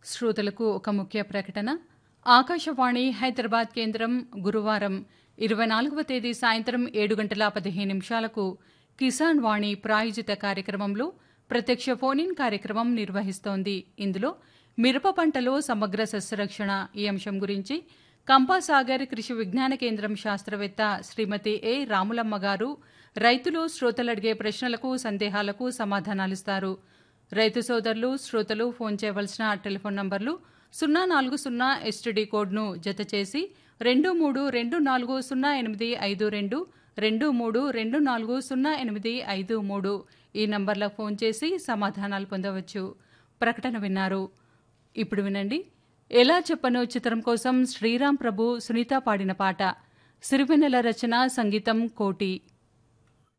శ్రోతలకు ఒక ముఖ్య ప్రకటన ఆకాశవాణి హైదరాబాద్ కేంద్రం గురువారం ఇరవై నాలుగవ తేదీ సాయంత్రం ఏడు గంటల పదిహేను నిమిషాలకు కిసాన్ వాణి ప్రాయోజిత కార్యక్రమంలో ప్రత్యక్ష ఫోన్ కార్యక్రమం నిర్వహిస్తోంది ఇందులో మిరప పంటలో సమగ్ర సస్యరక్షణ ఈ అంశం గురించి కంపాసాగర్ కృషి విజ్ఞాన కేంద్రం శాస్త్రవేత్త శ్రీమతి ఏ రాములమ్మ గారు రైతులు శ్రోతలు అడిగే ప్రశ్నలకు సందేహాలకు సమాధానాలిస్తారు రైతు సోదరులు శ్రోతలు ఫోన్ చేయవలసిన టెలిఫోన్ నంబర్లు సున్నా నాలుగు సున్నా ఎస్టీడీ కోడ్ను జతచేసి రెండు మూడు రెండు నాలుగు సున్నా ఎనిమిది ఐదు రెండు రెండు మూడు రెండు నాలుగు సున్నా ఎనిమిది ఐదు మూడు ఈ నంబర్లకు ఫోన్ చేసి సమాధానాలు పొందవచ్చు ప్రకటన విన్నారు ఇప్పుడు వినండి ఎలా చెప్పను చిత్రం కోసం శ్రీరామ్ ప్రభు సునీత పాడిన పాట సిరివెన్నెల రచన సంగీతం కోటి